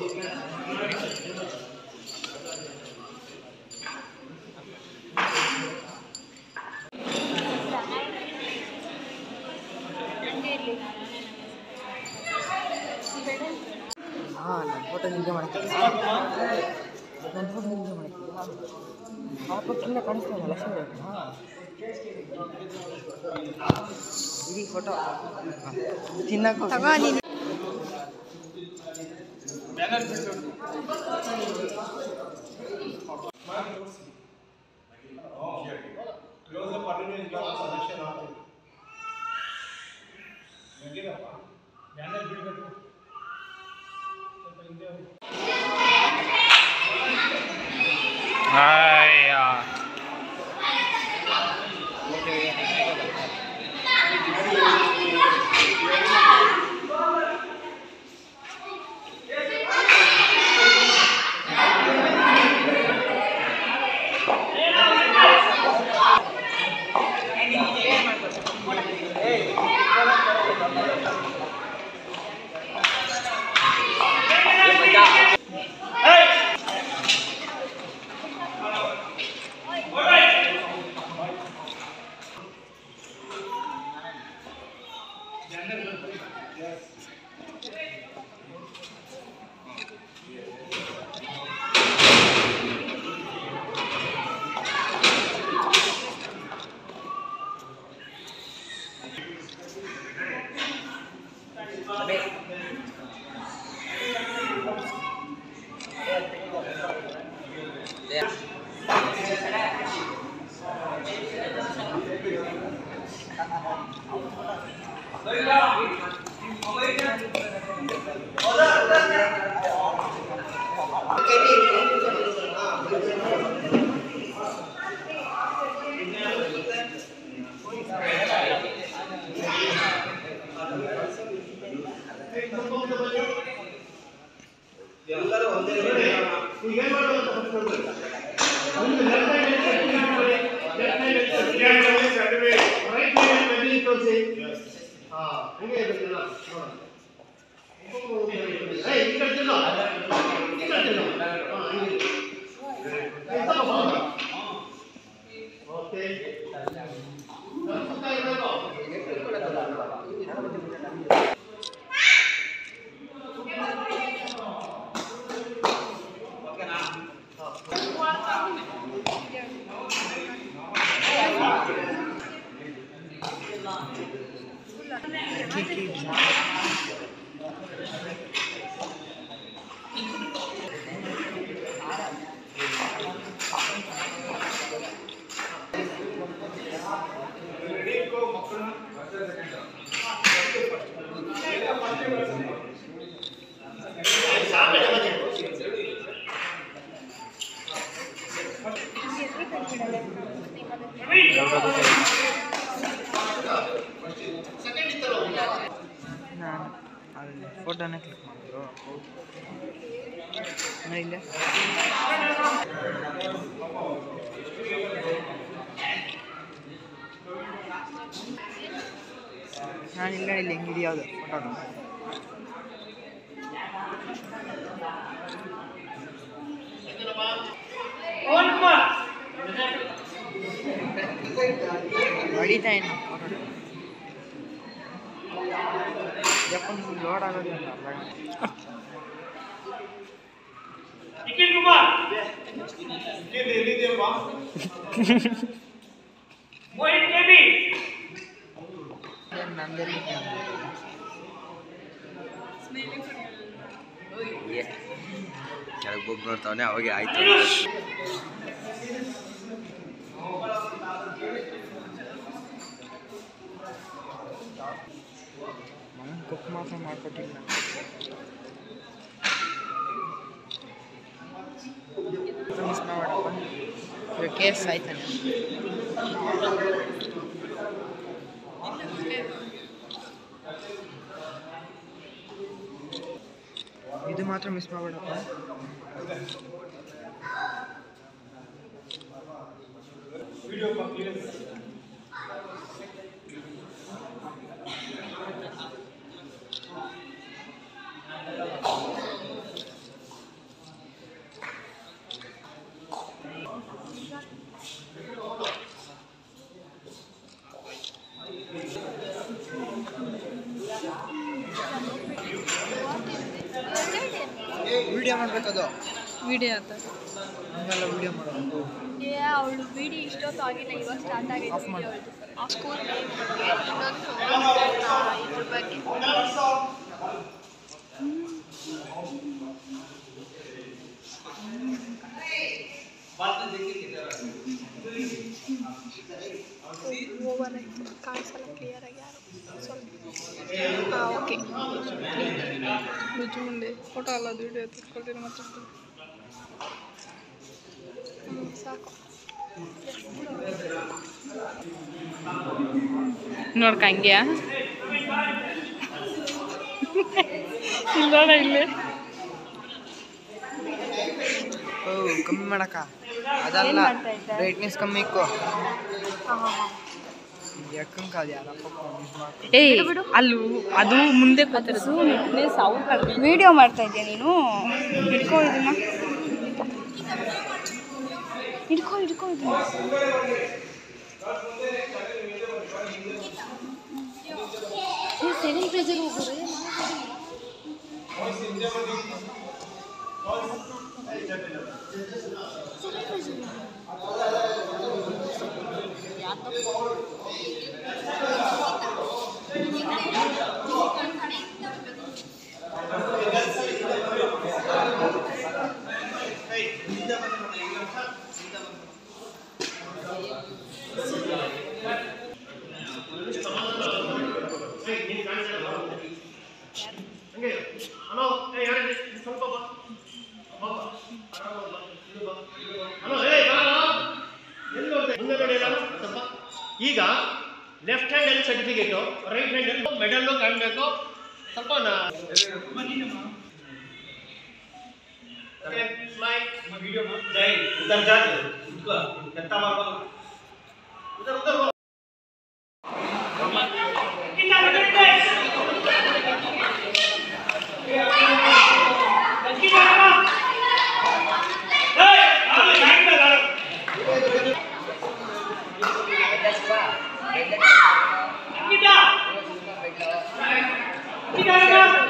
ಹಾಂ ನನ್ನ ಫೋಟೋ ನಿಮಗೆ ಮಾಡ್ತೀನಿ ನನ್ನ ಫೋಟೋ ನಿಮಗೆ ಮಾಡ್ತೀನಿ ಆ ಫೋಟೋ ಕಾಣಿಸ್ತಾ ಇಲ್ಲ ಲಕ್ಷ್ಮೀ ಹಾಂ ಇಡೀ ಫೋಟೋ ತಿನ್ನಕ್ಕೆ ತಗೋ ನೀನು ನಾನು ಅಲ್ಲಿ ಫೋಟೋನ ಕ್ಲಿಕ್ ಮಾಡಿದ್ರು ಇಲ್ಲ ನಾನು ಇಲ್ಲ ಇಲ್ಲಿ ಹೆಂಗೆ ಹಿಡಿಯೋದು ಫೋಟೋನ ಹೊಡಿತಾ ಇನ್ನು ಫೋಟೋ ಯಪ್ಪ ನಿಮ್ಗೆ ಲೋಡ್ ಆಗೋದಿಲ್ಲ ನಂದೆಲ್ಲಿ ಕೆಳಗೆ ಹೋಗಿ ನೋಡ್ತಾವನೆ ಅವಾಗೆ ಆಯ್ತು ಮಗನ ಕುಕ್ ಮಾತ್ರ ಮಾಡ್ಕೊಟ್ಟಿಲ್ಲ ಮಿಸ್ ಮಾಡಬೇಡಪ್ಪ ಇವಾಗ ಕೇಸ್ ಆಯ್ತಾನೆ ಇದು ಮಾತ್ರ ಮಿಸ್ ಮಾಡಬೇಡಪ್ಪ ವಿಡಿಯೋ ಮಾಡ್ಬೇಕದು ವಿಡಿಯೋ ಅಂತ ಹಂಗೆಲ್ಲ ವಿಡಿಯೋ ಮಾಡೋದು ಏ ಅವಳು ಬಿಡಿ ಇಷ್ಟೊತ್ತು ಆಗಿಲ್ಲ ಇವಾಗ ಸ್ಟಾರ್ಟ್ ಆಗೈತೆ Off ಮಾಡು. ಆ ಸ್ಕೂಲ್ ಬಗ್ಗೆ ಇನ್ನೊಂದು ಆ, ಇದ್ರ ಬಗ್ಗೆ ಓವರ್ ಆಯ್ತು ಕಾಣಿಸಲ್ಲ ಕ್ಲಿಯರ್ ಆಗಿ ಯಾರು ಸ್ವಲ್ಪ ಹಾಂ ಓಕೆ ರುಚಿ ಮುಂದೆ ಫೋಟೋ ಅಲ್ಲ ಅದು ವಿಡಿಯೋ ತಿಳ್ಕೊಳ್ತೀನಿ ಮಾತಾಡ್ತೀನಿ ಸಾಕು ನೋಡ್ಕ ಹಂಗ್ಯಾ ಇಲ್ಲೋಣ ಇಲ್ಲೇ ಓ ಕಮ್ಮಿ ಮಾಡಕ್ಕ ಅದಲ್ಲ ಏನ್ ಮಾಡ್ತಾ ಇದ್ದೆ? ಬ್ರೈಟ್ನೆಸ್ ಕಮ್ಮಿ ಇಕ್ಕೋ ಹಾಂ ಹಾಂ ಹಾಂ ಯಾಕಂಕ ಅದು ಯಾರಪ್ಪ ಯೂಸ್ ಮಾಡ್ಕೊ ಏಯ್ ಅಲ್ಲೂ ಅದು ಮುಂದೆ ಕೂತಿರೋದು ಅವ್ರು ಕಡಿಮೆ ವಿಡಿಯೋ ಮಾಡ್ತಾ ಇದೆಯಾ ನೀನು ಹಿಡ್ಕೋ ಇದನ್ನ ಹಿಡ್ಕೋ ಹಿಡ್ಕೋ ಇದನ್ನ ಸೆವೆನ್ ಪ್ರೆಜರ್ ಹೋಗೋರೆ ಹಲೋ ಏ ಯಾರು ಸ್ವಲ್ಪ ಬಾ ಬಾ ಹಲೋ ಏ ಬಾರೋ ಎಲ್ಲಿ ನೋಡ್ತಾ ಮುಂದೆ ನೋಡಿ ನಾನು ಸ್ವಲ್ಪ ಈಗ ಲೆಫ್ಟ್ ಹ್ಯಾಂಡ್ ಅಲ್ಲಿ ಸರ್ಟಿಫಿಕೇಟು ರೈಟ್ ಹ್ಯಾಂಡ್ ಅಲ್ಲಿ ಮೆಡಲ್ಲು ಕಾಣಬೇಕು ಸ್ವಲ್ಪ ನಾ ಸ್ಮೈಲ್ ವಿಡಿಯೋ ಜೈ ಉದರ್ ಜಾತ್ ಕೆತ್ತ ಮಾಡ್ಬೋದು ಉದರ್ ಉದರ್ ಬಾ. Kita